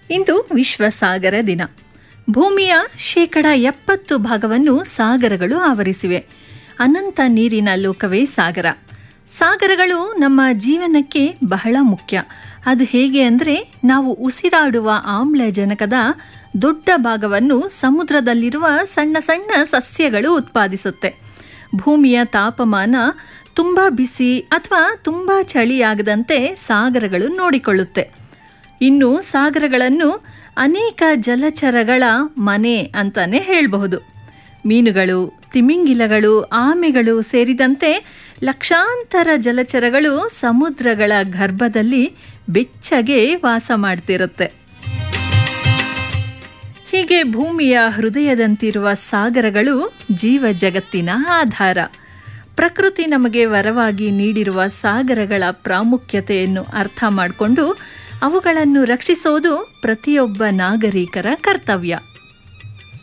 ಇಂದು ವಿಶ್ವ ಸಾಗರ ದಿನ ಭೂಮಿಯ ಶೇಕಡ ಎಪ್ಪತ್ತು ಭಾಗವನ್ನು ಸಾಗರಗಳು ಆವರಿಸಿವೆ ಅನಂತ ನೀರಿನ ಲೋಕವೇ ಸಾಗರ ಸಾಗರಗಳು ನಮ್ಮ ಜೀವನಕ್ಕೆ ಬಹಳ ಮುಖ್ಯ ಅದು ಹೇಗೆ ಅಂದರೆ ನಾವು ಉಸಿರಾಡುವ ಆಮ್ಲಜನಕದ ದೊಡ್ಡ ಭಾಗವನ್ನು ಸಮುದ್ರದಲ್ಲಿರುವ ಸಣ್ಣ ಸಣ್ಣ ಸಸ್ಯಗಳು ಉತ್ಪಾದಿಸುತ್ತೆ ಭೂಮಿಯ ತಾಪಮಾನ ತುಂಬ ಬಿಸಿ ಅಥವಾ ತುಂಬ ಚಳಿಯಾಗದಂತೆ ಸಾಗರಗಳು ನೋಡಿಕೊಳ್ಳುತ್ತೆ ಇನ್ನು ಸಾಗರಗಳನ್ನು ಅನೇಕ ಜಲಚರಗಳ ಮನೆ ಅಂತಾನೆ ಹೇಳಬಹುದು ಮೀನುಗಳು ತಿಮಿಂಗಿಲಗಳು ಆಮೆಗಳು ಸೇರಿದಂತೆ ಲಕ್ಷಾಂತರ ಜಲಚರಗಳು ಸಮುದ್ರಗಳ ಗರ್ಭದಲ್ಲಿ ಬೆಚ್ಚಗೆ ವಾಸ ಮಾಡ್ತಿರುತ್ತೆ ಹೀಗೆ ಭೂಮಿಯ ಹೃದಯದಂತಿರುವ ಸಾಗರಗಳು ಜೀವ ಜಗತ್ತಿನ ಆಧಾರ ಪ್ರಕೃತಿ ನಮಗೆ ವರವಾಗಿ ನೀಡಿರುವ ಸಾಗರಗಳ ಪ್ರಾಮುಖ್ಯತೆಯನ್ನು ಅರ್ಥ ಮಾಡಿಕೊಂಡು ಅವುಗಳನ್ನು ರಕ್ಷಿಸೋದು ಪ್ರತಿಯೊಬ್ಬ ನಾಗರಿಕರ ಕರ್ತವ್ಯ